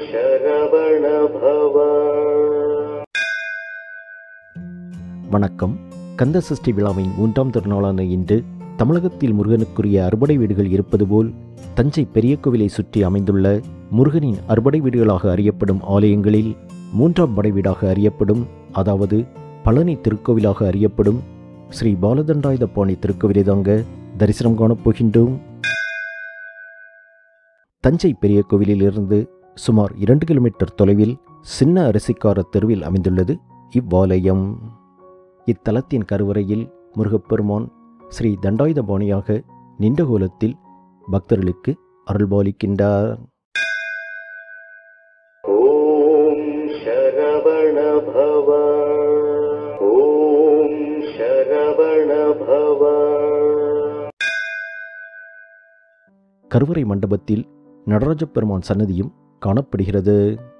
शरवण भव வணக்கம் கந்த சஷ்டி விழாவின் மூன்றாம் திருநாளான இன்று தமிழகத்தில் முருகனுக்குரிய அறுபடை வீடுகள் இருப்பது போல் தஞ்சை பெரிய கோவிலை சுற்றி அமைந்துள்ள முருகனின் அறுபடை வீடுகளாக அறியப்படும் ஆலயங்களில் மூன்றாம் படை வீடாக அறியப்படும் அதாவது பழனி திருக்கோவிலாக அறியப்படும் ஸ்ரீ பாலதண்டாயுதபாணி திருக்கோவிலை தாங்க தரிசனம் காணப் போகின்றோம் தஞ்சை பெரிய கோவிலிலிருந்து சுமார் இரண்டு கிலோமீட்டர் தொலைவில் சின்ன அரிசிக்கார தெருவில் அமைந்துள்ளது இவ்வாலயம் இத்தலத்தின் கருவறையில் முருகப்பெருமான் ஸ்ரீ தண்டாயுதபாணியாக நின்ற கோலத்தில் பக்தர்களுக்கு அருள்பாலிக்கின்றார் ॐ शरवण भव ॐ शरवण भव கருவறை மண்டபத்தில் நடராஜப் பெருமான் சன்னதியும் காணப்படுகிறது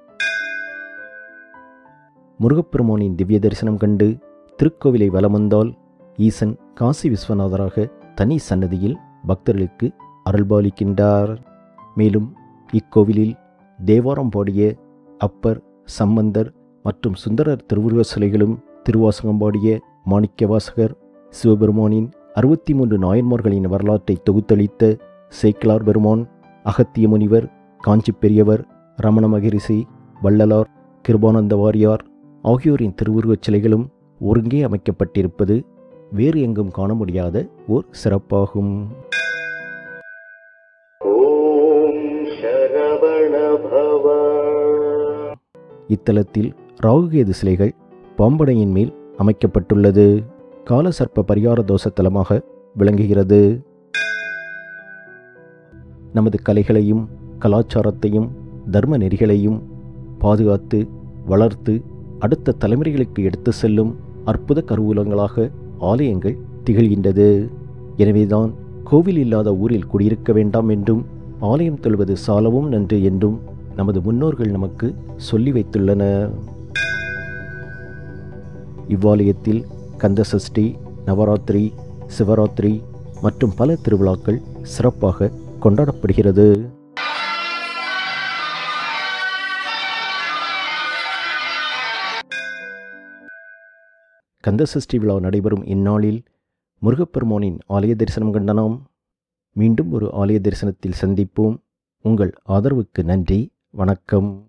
முருகப்பெருமானின் திவ்ய தரிசனம் கண்டு திருக்கோவிலை வலம் வந்தால் ஈசன் காசி விஸ்வநாதராக தனி சன்னதியில் பக்தர்களுக்கு அருள்பாலிக்கின்றார் மேலும் இக்கோவிலில் தேவாரம் பாடிய அப்பர் சம்பந்தர் மற்றும் சுந்தரர் திருவுருவ சிலைகளும் திருவாசகம் பாடிய மாணிக்கவாசகர் சிவபெருமானின் அறுபத்தி மூன்று நாயன்மார்களின் வரலாற்றை தொகுத்தளித்த சேக்கிலார் பெருமான் அகத்திய முனிவர் காஞ்சி பெரியவர் ரமண மகரிஷி வள்ளலார் கிருபானந்த வாரியார் ஆகியோரின் திருவுருவச் சிலைகளும் ஒருங்கே அமைக்கப்பட்டிருப்பது வேறு எங்கும் காண முடியாத ஓர் சிறப்பாகும் ॐ शरवण भव இத்தலத்தில் ராகுகேது சிலைகள் பாம்படையின் மேல் அமைக்கப்பட்டுள்ளது காலசர்ப்ப பரிகார தோஷ தலமாக விளங்குகிறது நமது கலைகளையும் கலாச்சாரத்தையும் தர்ம நெறிகளையும் பாதுகாத்து வளர்த்து அடுத்த தலைமுறைகளுக்கு எடுத்து செல்லும் அற்புத கருவூலங்களாக ஆலயங்கள் திகழ்கின்றது எனவேதான் கோவில் இல்லாத ஊரில் குடியிருக்க வேண்டாம் என்றும் ஆலயம் தொழுவது சாலவும் நன்று என்றும் நமது முன்னோர்கள் நமக்கு சொல்லி வைத்துள்ளனர் இவ்வாலயத்தில் கந்தசஷ்டி நவராத்திரி சிவராத்திரி மற்றும் பல திருவிழாக்கள் சிறப்பாக கொண்டாடப்படுகிறது கந்தசஷ்டி விழா நடைபெறும் இந்நாளில் முருகப்பெருமானின் ஆலய தரிசனம் கண்ட நாம் மீண்டும் ஒரு ஆலய தரிசனத்தில் சந்திப்போம் உங்கள் ஆதரவுக்கு நன்றி வணக்கம்